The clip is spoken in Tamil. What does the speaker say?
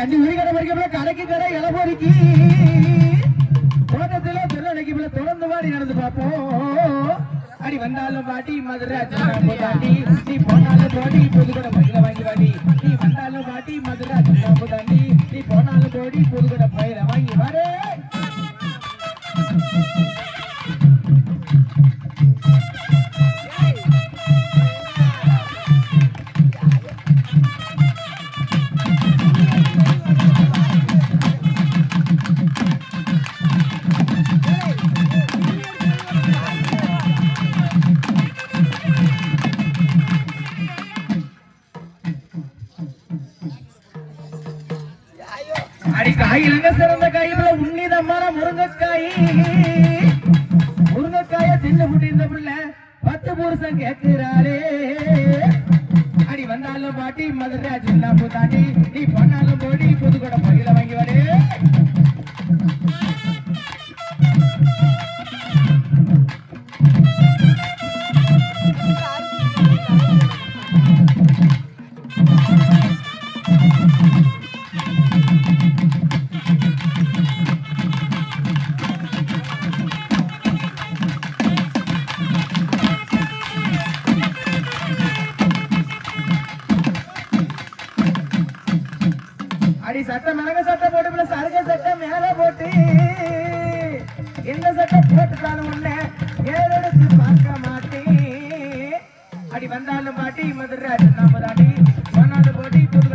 கண்டி உரிக்கிற வரைக்கும் கடைக்கு கடை இளபொறிக்கு தோட்டத்துல திருநனைக்கு மேல தொடர்ந்து வாடி நடந்து பார்ப்போம் அடி வந்தாலும் பாட்டி மதுரை அச்சனாம்பு தாண்டி நீ போனாலும் போடி புதுக்கடை மயில வாங்கி வாடி நீ வந்தாலும் பாட்டி மதுரை அச்சனாம்பு தாண்டி நீ போனாலும் போடி புதுக்கடை மயில வாங்கி வாரே அடி காயிலங்க சிறந்த காயில உன்னிதமான முருங்கைக்காய் முருங்கைக்காய தின்னு புட்டி இந்த புள்ள பத்து புருஷன் கேட்கிறாரே அடி வந்தாலும் பாட்டி மதுரை சின்ன தாண்டி நீ பண்ணாலும் போடி புதுக்கோட பயில வாங்கி வாடே அடி சட்டை மிளக சட்டை போட்டு சருக சட்டை மேல போட்டு இந்த சட்டை போட்டுட்டாலும் உன்னை ஏறெடுத்து பார்க்க மாட்டேன் அடி வந்தாலும் பாட்டி மதுரை நாம தாண்டி சொன்னாலும் போட்டி புது